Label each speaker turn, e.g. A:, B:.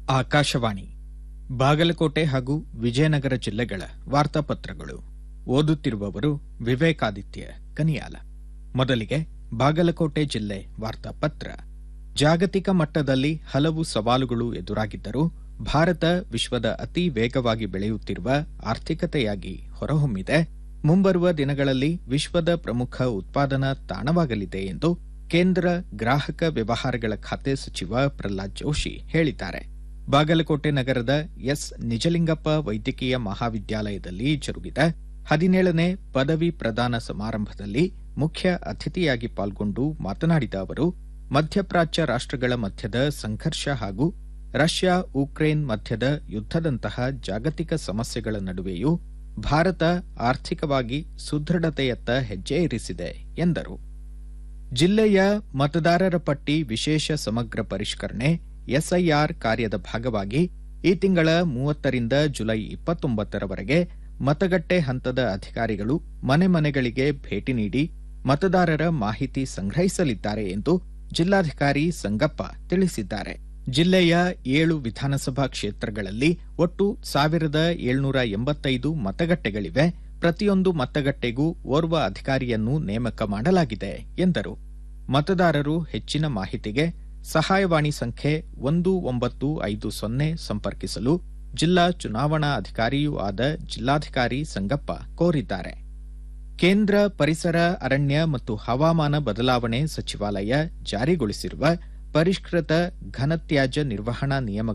A: ಆಕಾಶವಾಣಿ ಬಾಗಲಕೋಟೆ ಹಾಗೂ ವಿಜಯನಗರ ಜಿಲ್ಲೆಗಳ ವಾರ್ತಾಪತ್ರಗಳು ಓದುತ್ತಿರುವವರು ವಿವೇಕಾದಿತ್ಯ ಕನಿಯಾಲ ಮೊದಲಿಗೆ ಬಾಗಲಕೋಟೆ ಜಿಲ್ಲೆ ವಾರ್ತಾಪತ್ರ ಜಾಗತಿಕ ಮಟ್ಟದಲ್ಲಿ ಹಲವು ಸವಾಲುಗಳು ಎದುರಾಗಿದ್ದರೂ ಭಾರತ ವಿಶ್ವದ ಅತಿ ವೇಗವಾಗಿ ಬೆಳೆಯುತ್ತಿರುವ ಆರ್ಥಿಕತೆಯಾಗಿ ಹೊರಹೊಮ್ಮಿದೆ ಮುಂಬರುವ ದಿನಗಳಲ್ಲಿ ವಿಶ್ವದ ಪ್ರಮುಖ ಉತ್ಪಾದನಾ ತಾಣವಾಗಲಿದೆ ಎಂದು ಕೇಂದ್ರ ಗ್ರಾಹಕ ವ್ಯವಹಾರಗಳ ಖಾತೆ ಸಚಿವ ಪ್ರಹ್ಲಾದ್ ಜೋಶಿ ಹೇಳಿದ್ದಾರೆ ಬಾಗಲಕೋಟೆ ನಗರದ ಎಸ್ ನಿಜಲಿಂಗಪ್ಪ ವೈದ್ಯಕೀಯ ಮಹಾವಿದ್ಯಾಲಯದಲ್ಲಿ ಜರುಗಿದ ಹದಿನೇಳನೇ ಪದವಿ ಪ್ರದಾನ ಸಮಾರಂಭದಲ್ಲಿ ಮುಖ್ಯ ಅತಿಥಿಯಾಗಿ ಪಾಲ್ಗೊಂಡು ಮಾತನಾಡಿದ ಅವರು ಮಧ್ಯಪ್ರಾಚ್ಯ ರಾಷ್ಟ್ರಗಳ ಮಧ್ಯದ ಸಂಘರ್ಷ ಹಾಗೂ ರಷ್ಯಾ ಉಕ್ರೇನ್ ಮಧ್ಯದ ಯುದ್ಧದಂತಹ ಜಾಗತಿಕ ಸಮಸ್ಯೆಗಳ ನಡುವೆಯೂ ಭಾರತ ಆರ್ಥಿಕವಾಗಿ ಸುದೃಢತೆಯತ್ತ ಹೆಜ್ಜೆ ಇರಿಸಿದೆ ಎಂದರು ಜಿಲ್ಲೆಯ ಮತದಾರರ ಪಟ್ಟಿ ವಿಶೇಷ ಸಮಗ್ರ ಪರಿಷ್ಕರಣೆ ಎಸ್ಐಆರ್ ಕಾರ್ಯದ ಭಾಗವಾಗಿ ಈ ತಿಂಗಳ ಮೂವತ್ತರಿಂದ ಜುಲೈ ಇಪ್ಪತ್ತೊಂಬತ್ತರವರೆಗೆ ಮತಗಟ್ಟೆ ಹಂತದ ಅಧಿಕಾರಿಗಳು ಮನೆ ಮನೆಗಳಿಗೆ ಭೇಟಿ ನೀಡಿ ಮತದಾರರ ಮಾಹಿತಿ ಸಂಗ್ರಹಿಸಲಿದ್ದಾರೆ ಎಂದು ಜಿಲ್ಲಾಧಿಕಾರಿ ಸಂಗಪ್ಪ ತಿಳಿಸಿದ್ದಾರೆ ಜಿಲ್ಲೆಯ ಏಳು ವಿಧಾನಸಭಾ ಕ್ಷೇತ್ರಗಳಲ್ಲಿ ಒಟ್ಟು ಸಾವಿರದ ಏಳ್ನೂರ ಎಂಬತ್ತೈದು ಮತಗಟ್ಟೆಗಳಿವೆ ಪ್ರತಿಯೊಂದು ಮತಗಟ್ಟೆಗೂ ಓರ್ವ ಅಧಿಕಾರಿಯನ್ನು ನೇಮಕ ಮಾಡಲಾಗಿದೆ ಎಂದರು ಮತದಾರರು ಹೆಚ್ಚಿನ ಮಾಹಿತಿಗೆ ಸಹಾಯವಾಣಿ ಸಂಖ್ಯೆ ಒಂದು ಒಂಬತ್ತು ಐದು ಸೊನ್ನೆ ಸಂಪರ್ಕಿಸಲು ಜಿಲ್ಲಾ ಚುನಾವಣಾ ಅಧಿಕಾರಿಯೂ ಆದ ಜಿಲ್ಲಾಧಿಕಾರಿ ಸಂಗಪ್ಪ ಕೋರಿದ್ದಾರೆ ಕೇಂದ್ರ ಪರಿಸರ ಅರಣ್ಯ ಮತ್ತು ಹವಾಮಾನ ಬದಲಾವಣೆ ಸಚಿವಾಲಯ ಜಾರಿಗೊಳಿಸಿರುವ ಪರಿಷ್ಕೃತ ಘನತ್ಯಾಜ್ಯ ನಿರ್ವಹಣಾ ನಿಯಮ